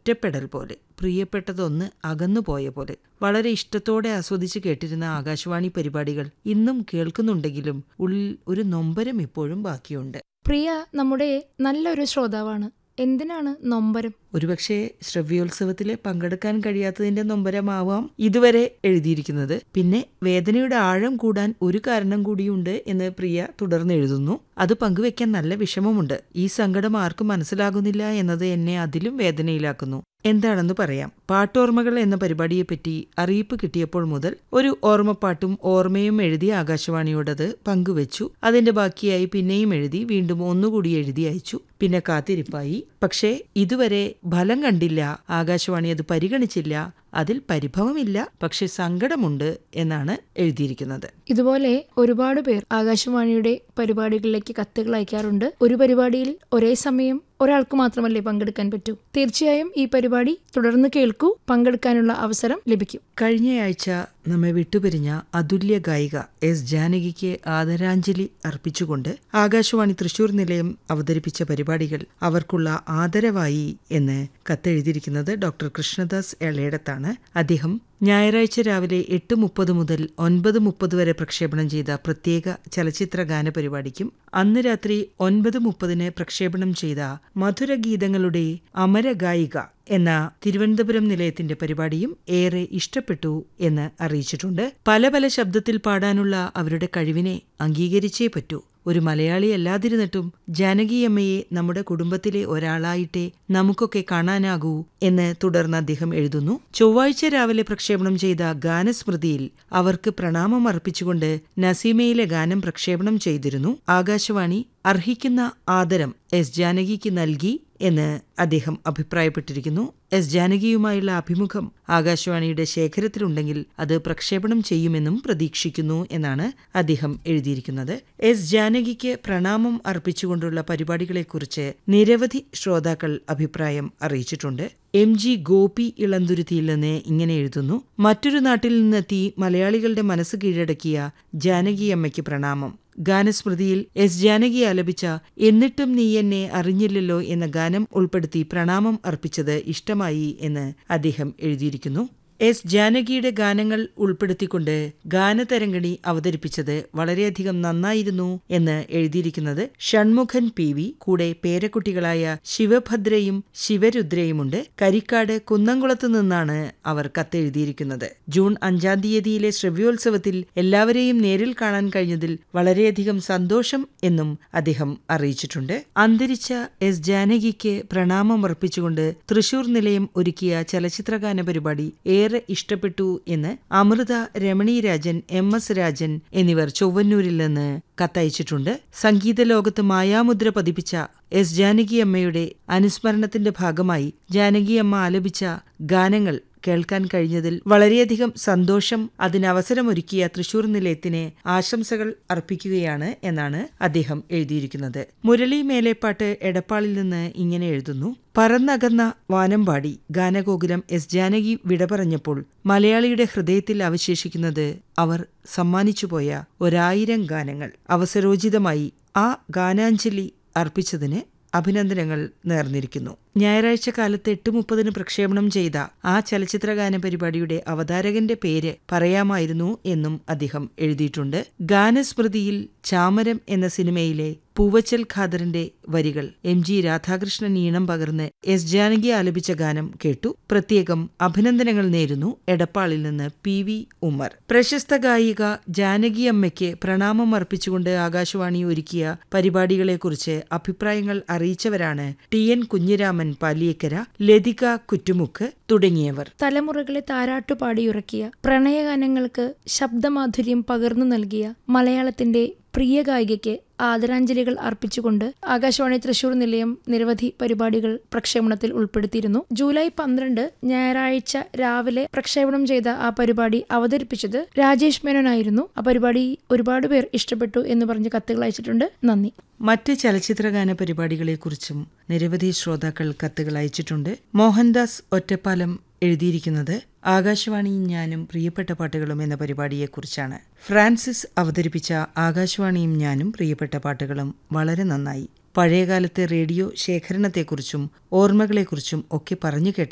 ഒറ്റപ്പെടൽ പോലെ പ്രിയപ്പെട്ടതൊന്ന് അകന്നുപോയ പോലെ വളരെ ഇഷ്ടത്തോടെ ആസ്വദിച്ച് കേട്ടിരുന്ന ആകാശവാണി പരിപാടികൾ ഇന്നും കേൾക്കുന്നുണ്ടെങ്കിലും ഉള്ളിൽ ഒരു നൊമ്പരം ഇപ്പോഴും ബാക്കിയുണ്ട് പ്രിയ നമ്മുടെ നല്ലൊരു ശ്രോതാവാണ് എന്തിനാണ് നൊമ്പരം ഒരുപക്ഷെ ശ്രവ്യോത്സവത്തില് പങ്കെടുക്കാൻ കഴിയാത്തതിന്റെ നൊമ്പരമാവാം ഇതുവരെ എഴുതിയിരിക്കുന്നത് പിന്നെ വേദനയുടെ ആഴം കൂടാൻ ഒരു കാരണം കൂടിയുണ്ട് എന്ന് പ്രിയ തുടർന്ന് എഴുതുന്നു അത് പങ്കുവെക്കാൻ നല്ല വിഷമമുണ്ട് ഈ സങ്കടം ആർക്കും മനസ്സിലാകുന്നില്ല എന്നത് എന്നെ അതിലും വേദനയിലാക്കുന്നു എന്താണെന്ന് പറയാം പാട്ടോർമ്മകൾ എന്ന പരിപാടിയെപ്പറ്റി അറിയിപ്പ് കിട്ടിയപ്പോൾ മുതൽ ഒരു ഓർമ്മപ്പാട്ടും ഓർമ്മയും എഴുതി ആകാശവാണിയോടത് പങ്കുവച്ചു അതിന്റെ ബാക്കിയായി പിന്നെയും എഴുതി വീണ്ടും ഒന്നുകൂടി എഴുതി അയച്ചു പിന്നെ കാത്തിരിപ്പായി പക്ഷേ ഇതുവരെ ഫലം കണ്ടില്ല ആകാശവാണി അത് പരിഗണിച്ചില്ല അതിൽ പരിഭവമില്ല പക്ഷെ സങ്കടമുണ്ട് എന്നാണ് എഴുതിയിരിക്കുന്നത് ഇതുപോലെ ഒരുപാട് പേർ ആകാശവാണിയുടെ പരിപാടികളിലേക്ക് കത്തുകൾ അയക്കാറുണ്ട് ഒരു പരിപാടിയിൽ ഒരേ സമയം ഒരാൾക്ക് മാത്രമല്ലേ പങ്കെടുക്കാൻ പറ്റൂ തീർച്ചയായും ഈ പരിപാടി തുടർന്ന് കേൾക്കൂ പങ്കെടുക്കാനുള്ള അവസരം ലഭിക്കും കഴിഞ്ഞയാഴ്ച നമ്മെ വിട്ടുപിരിഞ്ഞ അതുല്യ ഗായിക എസ് ജാനകിക്ക് ആദരാഞ്ജലി അർപ്പിച്ചുകൊണ്ട് ആകാശവാണി തൃശൂർ നിലയം അവതരിപ്പിച്ച പരിപാടികൾ അവർക്കുള്ള ആദരവായി എന്ന് കത്തെഴുതിയിരിക്കുന്നത് ഡോക്ടർ കൃഷ്ണദാസ് എളേടത്താണ് അദ്ദേഹം ഞായറാഴ്ച രാവിലെ എട്ട് മുപ്പത് മുതൽ ഒൻപത് മുപ്പത് വരെ പ്രക്ഷേപണം ചെയ്ത പ്രത്യേക ചലച്ചിത്ര ഗാന പരിപാടിക്കും അന്ന് രാത്രി ഒൻപത് മുപ്പതിന് പ്രക്ഷേപണം ചെയ്ത മധുരഗീതങ്ങളുടെ അമരഗായിക എന്ന തിരുവനന്തപുരം നിലയത്തിന്റെ പരിപാടിയും ഏറെ ഇഷ്ടപ്പെട്ടു എന്ന് അറിയിച്ചിട്ടുണ്ട് പല പല ശബ്ദത്തിൽ പാടാനുള്ള അവരുടെ കഴിവിനെ അംഗീകരിച്ചേ പറ്റൂ ഒരു മലയാളി അല്ലാതിരുന്നിട്ടും ജാനകിയമ്മയെ നമ്മുടെ കുടുംബത്തിലെ ഒരാളായിട്ടേ നമുക്കൊക്കെ കാണാനാകൂ എന്ന് തുടർന്ന് അദ്ദേഹം എഴുതുന്നു ചൊവ്വാഴ്ച രാവിലെ പ്രക്ഷേപണം ചെയ്ത ഗാനസ്മൃതിയിൽ അവർക്ക് പ്രണാമം അർപ്പിച്ചുകൊണ്ട് നസീമയിലെ ഗാനം പ്രക്ഷേപണം ചെയ്തിരുന്നു ആകാശവാണി അർഹിക്കുന്ന ആദരം എസ് ജാനകിക്ക് നൽകി എന്ന് അദ്ദേഹം അഭിപ്രായപ്പെട്ടിരിക്കുന്നു എസ് ജാനകിയുമായുള്ള അഭിമുഖം ആകാശവാണിയുടെ ശേഖരത്തിലുണ്ടെങ്കിൽ അത് പ്രക്ഷേപണം ചെയ്യുമെന്നും പ്രതീക്ഷിക്കുന്നു എന്നാണ് അദ്ദേഹം എഴുതിയിരിക്കുന്നത് എസ് ജാനകിക്ക് പ്രണാമം അർപ്പിച്ചുകൊണ്ടുള്ള പരിപാടികളെക്കുറിച്ച് നിരവധി ശ്രോതാക്കൾ അഭിപ്രായം അറിയിച്ചിട്ടുണ്ട് എം ജി ഗോപി ഇളന്തുരുത്തിയിൽ നിന്ന് ഇങ്ങനെ എഴുതുന്നു മറ്റൊരു നാട്ടിൽ നിന്നെത്തി മലയാളികളുടെ മനസ്സ് കീഴടക്കിയ ജാനകിയമ്മയ്ക്ക് പ്രണാമം ഗാനസ്മൃതിയിൽ എസ് ജാനകി ആലപിച്ച എന്നിട്ടും നീ എന്നെ അറിഞ്ഞില്ലല്ലോ എന്ന ഗാനം ഉൾപ്പെടുത്തി പ്രണാമം അർപ്പിച്ചത് ഇഷ്ടമായി എന്ന് അദ്ദേഹം എഴുതിയിരിക്കുന്നു എസ് ജാനകിയുടെ ഗാനങ്ങൾ ഉൾപ്പെടുത്തിക്കൊണ്ട് ഗാനതരംഗിണി അവതരിപ്പിച്ചത് വളരെയധികം നന്നായിരുന്നു എന്ന് എഴുതിയിരിക്കുന്നത് ഷൺമുഖൻ പി വി കൂടെ പേരക്കുട്ടികളായ ശിവഭദ്രയും ശിവരുദ്രയുമുണ്ട് കരിക്കാട് കുന്നംകുളത്ത് നിന്നാണ് അവർ കത്തെഴുതിയിരിക്കുന്നത് ജൂൺ അഞ്ചാം തീയതിയിലെ ശ്രവ്യോത്സവത്തിൽ എല്ലാവരെയും നേരിൽ കാണാൻ കഴിഞ്ഞതിൽ വളരെയധികം സന്തോഷം എന്നും അദ്ദേഹം അറിയിച്ചിട്ടുണ്ട് അന്തരിച്ച എസ് ജാനകിക്ക് പ്രണാമം അർപ്പിച്ചുകൊണ്ട് തൃശൂർ നിലയം ഒരുക്കിയ ചലച്ചിത്രഗാന പരിപാടി ഏറെ ഇഷ്ടപ്പെട്ടു എന്ന് അമൃത രമണി രാജൻ എം എസ് രാജൻ എന്നിവർ ചൊവ്വന്നൂരിൽ നിന്ന് കത്തയച്ചിട്ടുണ്ട് സംഗീത ലോകത്ത് മായാമുദ്ര പതിപ്പിച്ച എസ് ജാനകിയമ്മയുടെ അനുസ്മരണത്തിന്റെ ഭാഗമായി ജാനകിയമ്മ ആലപിച്ച ഗാനങ്ങൾ കേൾക്കാൻ കഴിഞ്ഞതിൽ വളരെയധികം സന്തോഷം അതിനവസരമൊരുക്കിയ തൃശൂർ നിലയത്തിന് ആശംസകൾ അർപ്പിക്കുകയാണ് എന്നാണ് അദ്ദേഹം എഴുതിയിരിക്കുന്നത് മുരളി മേലേപ്പാട്ട് എടപ്പാളിൽ നിന്ന് ഇങ്ങനെ എഴുതുന്നു പറന്നകന്ന വാനമ്പാടി ഗാനഗോകുലം എസ് ജാനകി വിട പറഞ്ഞപ്പോൾ മലയാളിയുടെ ഹൃദയത്തിൽ അവശേഷിക്കുന്നത് അവർ സമ്മാനിച്ചുപോയ ഒരായിരം ഗാനങ്ങൾ അവസരോചിതമായി ആ ഗാനാഞ്ജലി അർപ്പിച്ചതിന് അഭിനന്ദനങ്ങൾ നേർന്നിരിക്കുന്നു ഞായറാഴ്ച കാലത്ത് എട്ട് മുപ്പതിന് പ്രക്ഷേപണം ചെയ്ത ആ ചലച്ചിത്രഗാന പരിപാടിയുടെ അവതാരകന്റെ പേര് പറയാമായിരുന്നു എന്നും അദ്ദേഹം എഴുതിയിട്ടുണ്ട് ഗാനസ്മൃതിയിൽ ചാമരം എന്ന സിനിമയിലെ പൂവച്ചൽ ഖാദറിന്റെ വരികൾ എം ജി രാധാകൃഷ്ണൻ ഈണം പകർന്ന് എസ് ജാനകി ആലപിച്ച ഗാനം കേട്ടു പ്രത്യേകം അഭിനന്ദനങ്ങൾ നേരുന്നു എടപ്പാളിൽ നിന്ന് പി വി ഉമ്മർ പ്രശസ്ത ഗായിക ജാനകി അമ്മയ്ക്ക് പ്രണാമം അർപ്പിച്ചുകൊണ്ട് ആകാശവാണി ഒരുക്കിയ പരിപാടികളെക്കുറിച്ച് അഭിപ്രായങ്ങൾ അറിയിച്ചവരാണ് ടി എൻ കുഞ്ഞിരാമൻ പാലിയക്കര ലതിക കുറ്റുമുക്ക് തുടങ്ങിയവർ തലമുറകളെ താരാട്ടുപാടിയുറക്കിയ പ്രണയഗാനങ്ങൾക്ക് ശബ്ദമാധുര്യം പകർന്നു നൽകിയ മലയാളത്തിന്റെ പ്രിയ ഗായികയ്ക്ക് ആദരാഞ്ജലികൾ അർപ്പിച്ചുകൊണ്ട് ആകാശവാണി തൃശൂർ നിലയം നിരവധി പരിപാടികൾ പ്രക്ഷേപണത്തിൽ ഉൾപ്പെടുത്തിയിരുന്നു ജൂലൈ പന്ത്രണ്ട് ഞായറാഴ്ച രാവിലെ പ്രക്ഷേപണം ചെയ്ത ആ പരിപാടി അവതരിപ്പിച്ചത് രാജേഷ് മേനോനായിരുന്നു ആ പരിപാടി ഒരുപാട് പേർ ഇഷ്ടപ്പെട്ടു എന്ന് പറഞ്ഞ് കത്തുകൾ അയച്ചിട്ടുണ്ട് നന്ദി മറ്റ് ചലച്ചിത്രഗാന പരിപാടികളെക്കുറിച്ചും നിരവധി ശ്രോതാക്കൾ കത്തുകൾ അയച്ചിട്ടുണ്ട് മോഹൻദാസ് ഒറ്റപ്പാലം എഴുതിയിരിക്കുന്നത് ആകാശവാണിയും ഞാനും പ്രിയപ്പെട്ട പാട്ടുകളും എന്ന പരിപാടിയെക്കുറിച്ചാണ് ഫ്രാൻസിസ് അവതരിപ്പിച്ച ആകാശവാണിയും ഞാനും പ്രിയപ്പെട്ട പാട്ടുകളും വളരെ നന്നായി പഴയകാലത്തെ റേഡിയോ ശേഖരണത്തെക്കുറിച്ചും ഓർമ്മകളെക്കുറിച്ചും ഒക്കെ പറഞ്ഞു കേട്ട